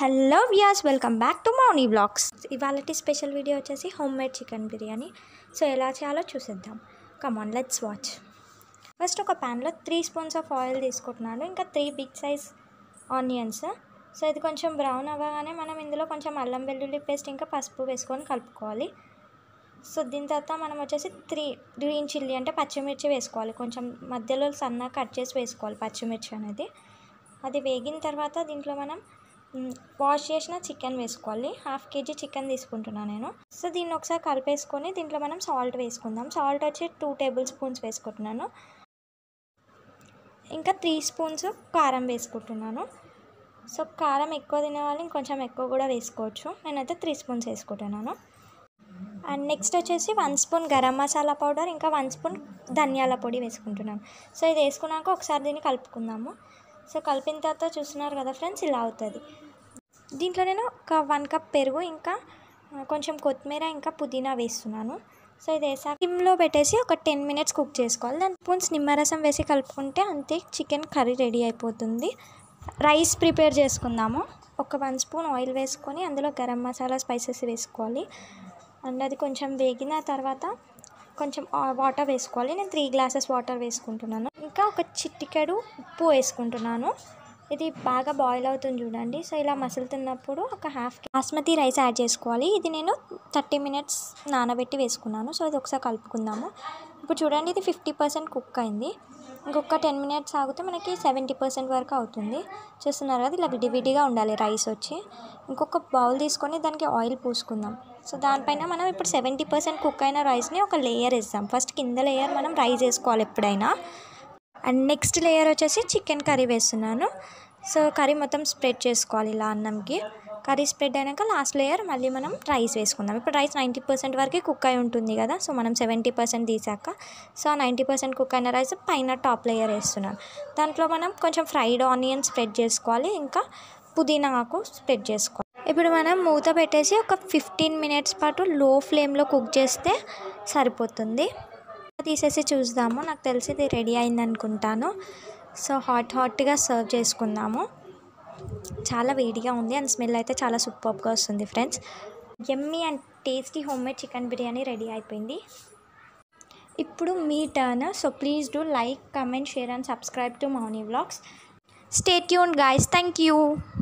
hello Vyas welcome back to Mouni blogs ఇవాళ special video వచ్చేసి home made chicken biryani so ఎలా చేయాలో చూసేద్దాం కమాన్ లెట్స్ వాచ్ ఫస్ట్ ఒక ప్యాన్లో త్రీ స్పూన్స్ ఆఫ్ ఆయిల్ తీసుకుంటున్నాను ఇంకా three big size onions so ఇది కొంచెం బ్రౌన్ అవ్వగానే మనం ఇందులో కొంచెం అల్లం వెల్లుల్లి పేస్ట్ ఇంకా పసుపు వేసుకొని కలుపుకోవాలి సో దీని తర్వాత మనం వచ్చేసి త్రీ గ్రీన్ చిల్లీ అంటే పచ్చిమిర్చి వేసుకోవాలి కొంచెం మధ్యలో సన్నగా కట్ చేసి వేసుకోవాలి పచ్చిమిర్చి అనేది అది వేగిన తర్వాత దీంట్లో మనం మ్, వాష్ చేసిన చికెన్ వేసుకోవాలి హాఫ్ కేజీ చికెన్ తీసుకుంటున్నాను నేను సో దీన్ని ఒకసారి కలిపేసుకొని దీంట్లో మనం సాల్ట్ వేసుకుందాం సాల్ట్ వచ్చి టూ టేబుల్ స్పూన్స్ వేసుకుంటున్నాను ఇంకా త్రీ స్పూన్స్ కారం వేసుకుంటున్నాను సో కారం ఎక్కువ తినే వాళ్ళు ఇంకొంచెం ఎక్కువ కూడా వేసుకోవచ్చు నేనైతే త్రీ స్పూన్స్ వేసుకుంటున్నాను అండ్ నెక్స్ట్ వచ్చేసి one spoon garam masala powder ఇంకా వన్ స్పూన్ ధనియాల పొడి వేసుకుంటున్నాను సో ఇది వేసుకున్నాక ఒకసారి దీన్ని కలుపుకుందాము సో కలిపిన తర్వాత చూస్తున్నారు కదా ఫ్రెండ్స్ ఇలా అవుతుంది దీంట్లో నేను ఒక వన్ కప్ పెరుగు ఇంకా ఆ, కొంచెం కొత్తిమీర ఇంకా పుదీనా వేస్తున్నాను సో ఇది వేసాక సిమ్లో పెట్టేసి ఒక టెన్ మినిట్స్ కుక్ చేసుకోవాలి దాని స్పూన్స్ నిమ్మరసం వేసి కలుపుకుంటే అంతే చికెన్ కర్రీ రెడీ అయిపోతుంది రైస్ ప్రిపేర్ చేసుకుందాము ఒక వన్ స్పూన్ ఆయిల్ వేసుకొని అందులో గరం మసాలా స్పైసెస్ వేసుకోవాలి అండ్ అది కొంచెం వేగిన తర్వాత కొంచెం వాటర్ వేసుకోవాలి నేను త్రీ గ్లాసెస్ వాటర్ వేసుకుంటున్నాను ఇంకా ఒక చిటికెడు ఉప్పు వేసుకుంటున్నాను ఇది బాగా బాయిల్ అవుతుంది చూడండి సో ఇలా మసులుతున్నప్పుడు ఒక హాఫ్ బాస్మతి రైస్ యాడ్ చేసుకోవాలి ఇది నేను థర్టీ మినిట్స్ నానబెట్టి వేసుకున్నాను సో ఇది ఒకసారి కలుపుకుందాము ఇప్పుడు చూడండి ఇది ఫిఫ్టీ పర్సెంట్ కుక్ అయింది ఇంకొక టెన్ మినిట్స్ ఆగితే మనకి సెవెంటీ పర్సెంట్ వరకు అవుతుంది చూస్తున్నారు కదా ఇలా విడివిడిగా ఉండాలి రైస్ వచ్చి ఇంకొక బౌల్ తీసుకొని దానికి ఆయిల్ పూసుకుందాం సో దానిపైన మనం ఇప్పుడు సెవెంటీ పర్సెంట్ కుక్ అయిన రైస్ని ఒక లేయర్ వేస్తాం ఫస్ట్ కింద లేయర్ మనం రైస్ వేసుకోవాలి ఎప్పుడైనా అండ్ నెక్స్ట్ లేయర్ వచ్చేసి చికెన్ కర్రీ వేస్తున్నాను సో కర్రీ మొత్తం స్ప్రెడ్ చేసుకోవాలి ఇలా అన్నంకి కర్రీ స్ప్రెడ్ అయినాక లాస్ట్ లేయర్ మళ్ళీ మనం రైస్ వేసుకుందాం ఇప్పుడు రైస్ నైంటీ పర్సెంట్ వరకు కుక్ అయి ఉంటుంది కదా సో మనం సెవెంటీ పర్సెంట్ తీసాక సో ఆ నైంటీ పర్సెంట్ కుక్ అయిన రైస్ పైన టాప్ లేయర్ వేస్తున్నాను దాంట్లో మనం కొంచెం ఫ్రైడ్ ఆనియన్ స్ప్రెడ్ చేసుకోవాలి ఇంకా పుదీనా ఆకు స్ప్రెడ్ చేసుకోవాలి ఇప్పుడు మనం మూత పెట్టేసి ఒక ఫిఫ్టీన్ మినిట్స్ పాటు లో ఫ్లేమ్లో కుక్ చేస్తే సరిపోతుంది తీసేసి చూద్దాము నాకు తెలిసి ఇది రెడీ అయింది అనుకుంటాను సో హాట్ హాట్గా సర్వ్ చేసుకుందాము చాలా వేడిగా ఉంది అండ్ స్మెల్ అయితే చాలా సూపర్గా వస్తుంది friends yummy and tasty home made chicken biryani ready అయిపోయింది ఇప్పుడు మీ turn so please do like comment share and subscribe to Mouni vlogs stay tune guys thank you